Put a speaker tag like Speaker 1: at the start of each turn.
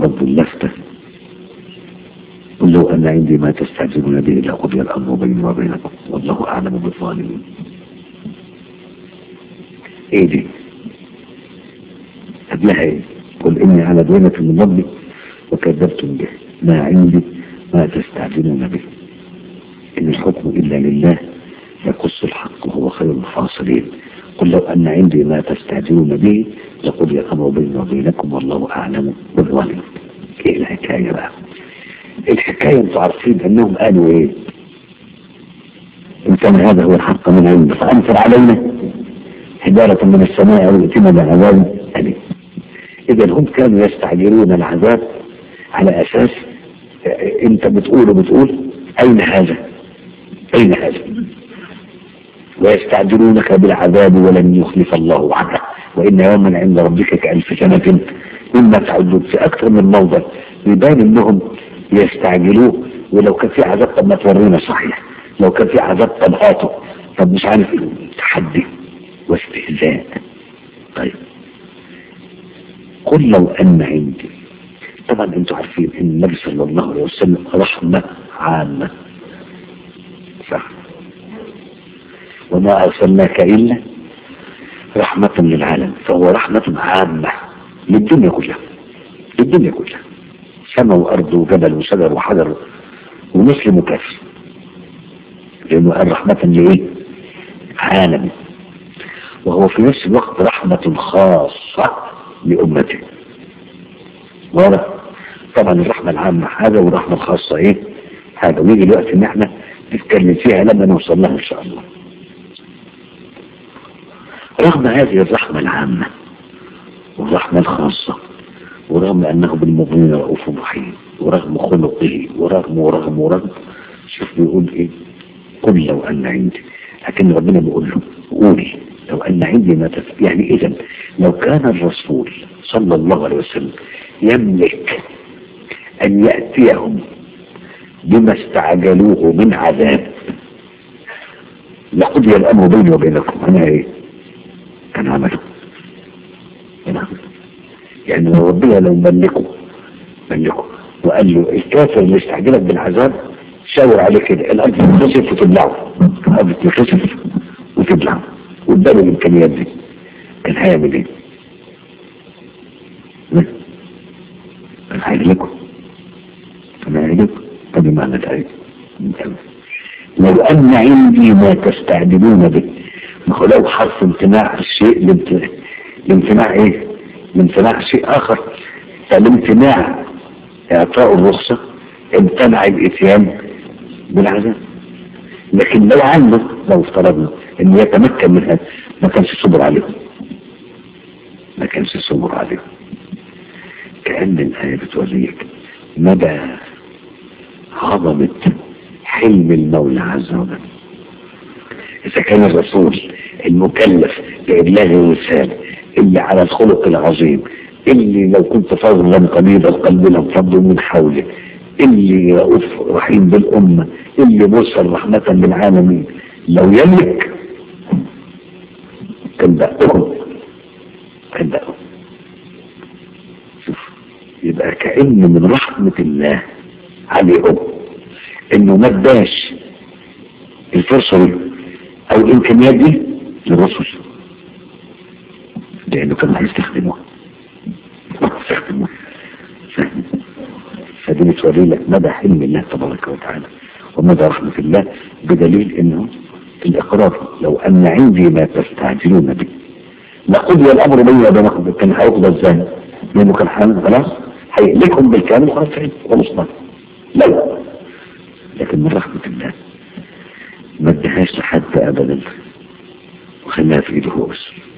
Speaker 1: برضه اللفتة قل لو أن عندي ما تستعجلون به لقضي الأمر بيني وبينكم والله أعلم بالظالمين ايه دي قبلها ايه قل إني على بينة من ربي وكذبتم به ما عندي ما تستعجلون به إن الحكم إلا لله يقص الحق وهو خير الفاصلين قل لو أن عندي ما تستعجلون به لقضي الأمر بيني وبينكم والله أعلم بالظالمين ايه الحكاية بقى الحكاية انتوا عارفين انهم قالوا ايه ان كان هذا هو الحق من عند فانزل علينا حجارة من السماء او ائتنا بعذاب أليم اذا هم كانوا يستعجلون العذاب على اساس اه، انت بتقول وبتقول اين هذا اين هذا ويستعجلونك بالعذاب ولن يخلف الله وعده وان يوما عند ربك كالف سنة مما تعدون في اكثر من موضع يبان انهم يستعجلوه ولو كان في عذاب طب ما تورينا صحيح لو كان في عذاب طب هاته طب مش عارف ايه تحدي واستهزاء طيب قل لو ان عندي طبعا انتوا عارفين ان النبي صلى الله عليه وسلم رحمة عامة صح وما ارسلناك الا رحمة للعالم فهو رحمة عامة للدنيا كلها للدنيا كلها سماء وأرض وجبل وشجر وحجر ومسلم وكافر لأنه قال رحمة لإيه؟ عالم وهو في نفس الوقت رحمة خاصة لأمته واضح طبعا الرحمة العامة هذا والرحمة الخاصة إيه؟ هذا ويجي الوقت إن إحنا نتكلم فيها لما نوصل لها إن شاء الله رغم هذه الرحمة العامة والرحمة الخاصة ورغم أنه بالمؤمنين رؤوف رحيم ورغم خلقه ورغم ورغم ورغم شوف بيقول إيه قل لو أن عندي لكن ربنا بيقول له قولي لو أن عندي ما تف... يعني إذا لو كان الرسول صلى الله عليه وسلم يملك أن يأتيهم بما استعجلوه من عذاب لقضي الأمر بيني وبينكم أنا إيه كان عمله كان عمله يعني لو ربنا لو ملكه ملكه وقال له الكافر اللي استعجلك بالعذاب شاور عليه كده الارض تنخسف وتبلعه الارض تنخسف وتبلعه واداله الامكانيات دي كان هيعمل ايه؟ كان هيهلكه كان هيهلكه طب معنى ذلك لو ان عندي ما تستعجلون به ما هو لو حرف امتناع الشيء لامتناع لامتناع ايه؟ لامتناع شيء اخر فالامتناع اعطاء الرخصة امتنع الاتيان بالعذاب لكن لو عنده لو افترضنا ان يتمكن من هذا ما كانش صبر عليهم ما كانش صبر عليهم كأن الآية بتوريك مدى عظمة حلم المولى عز وجل إذا كان الرسول المكلف بإبلاغ الرسالة اللي على الخلق العظيم اللي لو كنت فضلا قليل القلب لانفضوا من حولك اللي رؤوف رحيم بالأمة اللي مرسل رحمة للعالمين لو يملك كان دقهم كان دقهم شوف يبقى كأن من رحمة الله عليهم انه ما اداش الفرصة دي او الامكانيات دي للرسل لانه كان هيستخدموها هيستخدموها فدي بتوري لك مدى حلم الله تبارك وتعالى ومدى رحمة الله بدليل انه الاقرار لو ان عندي ما تستعجلون به لقضي الامر بيني وبينكم كان هيقضى ازاي؟ لانه كان حامل خلاص هيهلكهم بالكامل خلاص عيد ومصطفى لا لكن من رحمة الله ما ادهاش لحد ابدا وخلاها في ايده هو بس